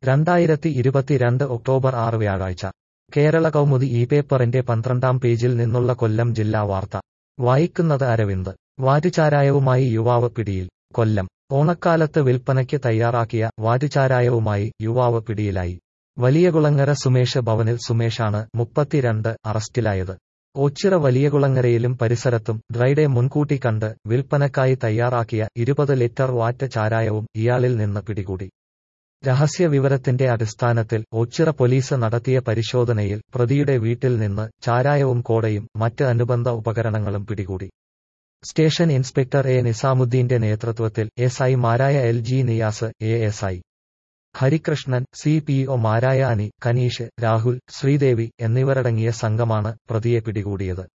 രണ്ടായിരത്തി ഇരുപത്തിരണ്ട് ഒക്ടോബർ ആറ് വ്യാഴാഴ്ച കേരള കൗമുദി ഈ പേപ്പറിന്റെ പന്ത്രണ്ടാം പേജിൽ നിന്നുള്ള കൊല്ലം ജില്ലാ വാർത്ത വായിക്കുന്നത് അരവിന്ദ് വാറ്റുചാരായവുമായി യുവാവ് പിടിയിൽ കൊല്ലം ഓണക്കാലത്ത് വിൽപ്പനയ്ക്ക് തയ്യാറാക്കിയ വാറ്റുചാരായവുമായി യുവാവ് പിടിയിലായി വലിയകുളങ്ങര സുമേഷ് ഭവനിൽ സുമേഷാണ് മുപ്പത്തിരണ്ട് അറസ്റ്റിലായത് ഓച്ചിറ വലിയകുളങ്ങരയിലും പരിസരത്തും ഡ്രൈഡേ മുൻകൂട്ടി കണ്ട് വിൽപ്പനക്കായി തയ്യാറാക്കിയ ഇരുപത് ലിറ്റർ വാറ്റ് ചാരായവും ഇയാളിൽ നിന്ന് പിടികൂടി രഹസ്യ വിവരത്തിന്റെ അടിസ്ഥാനത്തിൽ ഓച്ചിറ പോലീസ് നടത്തിയ പരിശോധനയിൽ പ്രതിയുടെ വീട്ടിൽ നിന്ന് ചാരായവും കോടയും മറ്റ് അനുബന്ധ ഉപകരണങ്ങളും പിടികൂടി സ്റ്റേഷൻ ഇൻസ്പെക്ടർ എ നിസാമുദ്ദീന്റെ നേതൃത്വത്തിൽ എസ് ഐ മാരായ L G Niyas A S I Harikrishnan C P O മാരായ അനി കനീഷ് രാഹുൽ ശ്രീദേവി എന്നിവരടങ്ങിയ സംഘമാണ് പ്രതിയെ പിടികൂടിയത്